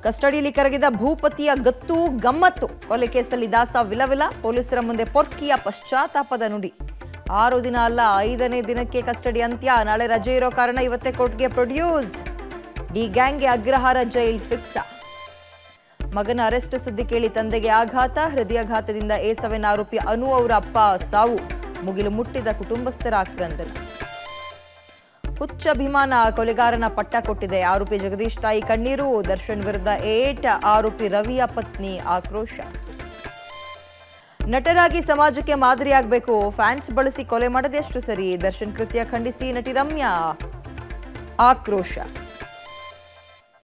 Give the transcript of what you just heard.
ಕಸ್ಟಡಿಯಲ್ಲಿ ಕರಗಿದ ಭೂಪತಿಯ ಗತ್ತು ಗಮ್ಮತ್ತು ಕೊಲೆ ಕೇಸಲ್ಲಿ ದಾಸ ವಿಲವಿಲ ಪೊಲೀಸರ ಮುಂದೆ ಪೊರ್ಕಿಯ ಪಶ್ಚಾತ್ತಾಪದ ನುಡಿ ಆರು ದಿನ ಅಲ್ಲ ಐದನೇ ದಿನಕ್ಕೆ ಕಸ್ಟಡಿ ಅಂತ್ಯ ನಾಳೆ ರಜೆ ಇರೋ ಕಾರಣ ಇವತ್ತೇ ಕೋರ್ಟ್ಗೆ ಪ್ರೊಡ್ಯೂಸ್ ಡಿ ಗ್ಯಾಂಗ್ಗೆ ಅಗ್ರಹಾರ ಜೈಲ್ ಫಿಕ್ಸ ಮಗನ ಅರೆಸ್ಟ್ ಸುದ್ದಿ ಕೇಳಿ ತಂದೆಗೆ ಆಘಾತ ಹೃದಯಾಘಾತದಿಂದ ಎ ಸೆವೆನ್ ಆರೋಪಿ ಅನು ಅವರ ಅಪ್ಪ ಸಾವು ಮುಗಿಲು ಮುಟ್ಟಿದ ಕುಟುಂಬಸ್ಥರ ಆಕ್ರಂದನ ಹುಚ್ಚ ಅಭಿಮಾನ ಕೊಲೆಗಾರನ ಪಟ್ಟ ಕೊಟ್ಟಿದೆ ಆರೋಪಿ ಜಗದೀಶ್ ತಾಯಿ ಕಣ್ಣೀರು ದರ್ಶನ್ ವಿರುದ್ಧ ಏಟ್ ಆರೋಪಿ ರವಿಯ ಪತ್ನಿ ಆಕ್ರೋಶ ನಟರಾಗಿ ಸಮಾಜಕ್ಕೆ ಮಾದರಿಯಾಗಬೇಕು ಫ್ಯಾನ್ಸ್ ಬಳಸಿ ಕೊಲೆ ಮಾಡದೆ ಎಷ್ಟು ಸರಿ ದರ್ಶನ್ ಕೃತ್ಯ ಖಂಡಿಸಿ ನಟಿ ರಮ್ಯಾ ಆಕ್ರೋಶ